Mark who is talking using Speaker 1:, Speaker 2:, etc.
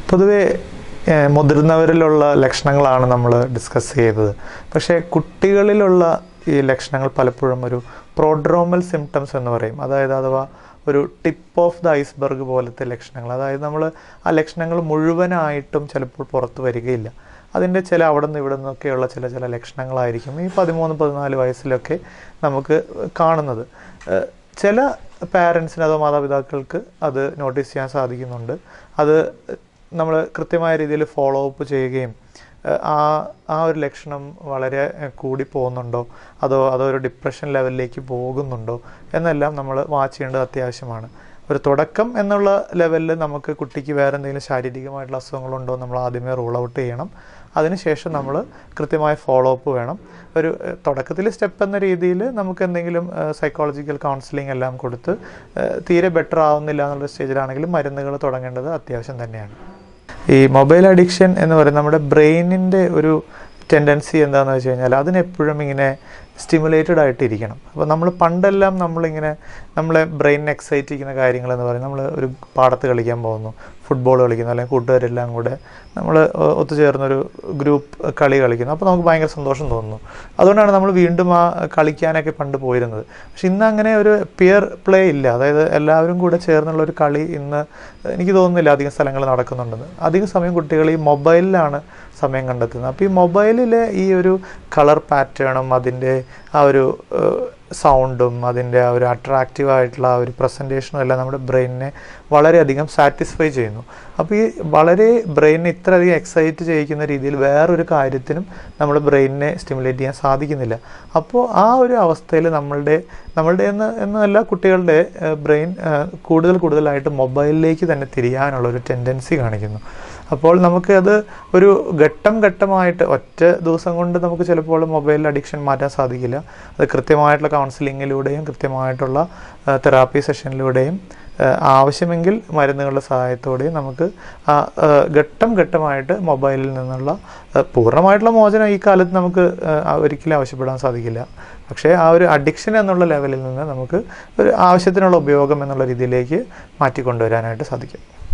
Speaker 1: പൊതുവേ ഏഹ്, മുതിർന്നവരിലുള്ള ലക്ഷണങ്ങളാണ് നമ്മൾ ഡിസ്കസ് ചെയ്തത് പക്ഷേ കുട്ടികളിലുള്ള ഈ ലക്ഷണങ്ങൾ പലപ്പോഴും ഒരു പ്രോഡ്രോമൽ സിംറ്റംസ് എന്ന് പറയും അതായത് അഥവാ ഒരു ടിപ്പ് ഓഫ് ദ ഐസ്ബർഗ് പോലത്തെ ലക്ഷണങ്ങൾ അതായത് നമ്മൾ ആ ലക്ഷണങ്ങൾ മുഴുവനായിട്ടും ചിലപ്പോൾ പുറത്ത് വരികയില്ല അതിൻ്റെ ചില അവിടെ നിന്ന് ഇവിടെ നിന്നൊക്കെയുള്ള ചില ചില ലക്ഷണങ്ങളായിരിക്കും ഈ പതിമൂന്ന് പതിനാല് വയസ്സിലൊക്കെ നമുക്ക് കാണുന്നത് ഏഹ് ചില പാരൻസിന് അതോ മാതാപിതാക്കൾക്ക് അത് നോട്ടീസ് ചെയ്യാൻ സാധിക്കുന്നുണ്ട് അത് നമ്മൾ കൃത്യമായ രീതിയിൽ ഫോളോ അപ്പ് ചെയ്യുകയും ഏഹ് ആ ആ ഒരു ലക്ഷണം വളരെ ഏഹ് കൂടി പോകുന്നുണ്ടോ അതോ അതോ ഒരു ഡിപ്രഷൻ ലെവലിലേക്ക് പോകുന്നുണ്ടോ എന്നെല്ലാം നമ്മൾ വാച്ച് ചെയ്യേണ്ടത് അത്യാവശ്യമാണ് ഒരു തുടക്കം എന്നുള്ള ലെവലിൽ നമുക്ക് കുട്ടിക്ക് വേറെ എന്തെങ്കിലും ശാരീരികമായിട്ടുള്ള അസുഖങ്ങളുണ്ടോ എന്ന് നമ്മൾ ആദ്യമേ റൂൾ ഔട്ട് ചെയ്യണം അതിനുശേഷം നമ്മൾ കൃത്യമായ ഫോളോ അപ്പ് വേണം ഒരു തുടക്കത്തിൽ സ്റ്റെപ്പ് എന്ന രീതിയിൽ നമുക്ക് എന്തെങ്കിലും സൈക്കോളജിക്കൽ കൗൺസിലിംഗ് എല്ലാം കൊടുത്ത് ഏഹ് തീരെ ബെറ്റർ ആവുന്നില്ല എന്നുള്ള സ്റ്റേജിലാണെങ്കിലും മരുന്നുകൾ തുടങ്ങേണ്ടത് അത്യാവശ്യം തന്നെയാണ് ഈ മൊബൈൽ അഡിക്ഷൻ എന്ന് പറയുന്നത് നമ്മുടെ ബ്രെയിനിൻ്റെ ഒരു ടെൻഡൻസി എന്താണെന്ന് വെച്ച് കഴിഞ്ഞാൽ അതിനെപ്പോഴും ഇങ്ങനെ സ്റ്റിമുലേറ്റഡ് ആയിട്ടിരിക്കണം അപ്പോൾ നമ്മൾ പണ്ടെല്ലാം നമ്മളിങ്ങനെ നമ്മളെ ബ്രെയിനിനെ എക്സൈറ്റ് ചെയ്യുന്ന കാര്യങ്ങൾ എന്ന് പറയുന്നത് നമ്മൾ ഒരു പാടത്ത് കളിക്കാൻ പോകുന്നു ഫുട്ബോൾ കളിക്കുന്നു അല്ലെങ്കിൽ കൂട്ടുകാരെല്ലാം കൂടെ നമ്മൾ ഒത്തുചേർന്നൊരു ഗ്രൂപ്പ് കളി കളിക്കുന്നു അപ്പോൾ നമുക്ക് ഭയങ്കര സന്തോഷം തോന്നുന്നു അതുകൊണ്ടാണ് നമ്മൾ വീണ്ടും ആ കളിക്കാനൊക്കെ പണ്ട് പോയിരുന്നത് പക്ഷെ ഇന്ന് അങ്ങനെ ഒരു പിയർ പ്ലേ ഇല്ല അതായത് എല്ലാവരും കൂടെ ചേർന്നുള്ള ഒരു കളി ഇന്ന് എനിക്ക് തോന്നുന്നില്ല അധികം സ്ഥലങ്ങളിൽ നടക്കുന്നുണ്ടെന്ന് അധികം സമയം കുട്ടികൾ ഈ മൊബൈലിലാണ് സമയം കണ്ടെത്തുന്നത് അപ്പോൾ ഈ മൊബൈലിലെ ഈ ഒരു കളർ പാറ്റേണും അതിൻ്റെ ആ ഒരു സൗണ്ടും അതിൻ്റെ ആ ഒരു അട്രാക്റ്റീവ് ആയിട്ടുള്ള ആ ഒരു പ്രസൻറ്റേഷനും എല്ലാം നമ്മുടെ ബ്രെയിനിനെ വളരെയധികം സാറ്റിസ്ഫൈ ചെയ്യുന്നു അപ്പോൾ ഈ വളരെ ബ്രെയിനിനെ ഇത്രയധികം എക്സൈറ്റ് ചെയ്യിക്കുന്ന രീതിയിൽ വേറൊരു കാര്യത്തിനും നമ്മുടെ ബ്രെയിനിനെ സ്റ്റിമുലേറ്റ് ചെയ്യാൻ സാധിക്കുന്നില്ല അപ്പോൾ ആ ഒരു അവസ്ഥയിൽ നമ്മളുടെ നമ്മളുടെ എന്ന് എന്നല്ല കുട്ടികളുടെ ബ്രെയിൻ കൂടുതൽ കൂടുതലായിട്ട് മൊബൈലിലേക്ക് തന്നെ തിരിയാനുള്ള ഒരു ടെൻഡൻസി കാണിക്കുന്നു അപ്പോൾ നമുക്ക് അത് ഒരു ഘട്ടം ഘട്ടമായിട്ട് ഒറ്റ ദിവസം കൊണ്ട് നമുക്ക് ചിലപ്പോൾ മൊബൈൽ അഡിക്ഷൻ മാറ്റാൻ സാധിക്കില്ല അത് കൃത്യമായിട്ടുള്ള കൗൺസിലിങ്ങിലൂടെയും കൃത്യമായിട്ടുള്ള തെറാപ്പി സെഷനിലൂടെയും ഏഹ് ആവശ്യമെങ്കിൽ മരുന്നുകളുടെ സഹായത്തോടെയും നമുക്ക് ആ ഏഹ് ഘട്ടം ഘട്ടമായിട്ട് മൊബൈലിൽ നിന്നുള്ള ഏഹ് പൂർണ്ണമായിട്ടുള്ള മോചനം ഈ കാലത്ത് നമുക്ക് ഏഹ് ഒരിക്കലും ആവശ്യപ്പെടാൻ സാധിക്കില്ല പക്ഷേ ആ ഒരു അഡിക്ഷൻ എന്നുള്ള ലെവലിൽ നിന്ന് നമുക്ക് ഒരു ആവശ്യത്തിനുള്ള ഉപയോഗം എന്നുള്ള രീതിയിലേക്ക് മാറ്റിക്കൊണ്ടുവരാനായിട്ട് സാധിക്കും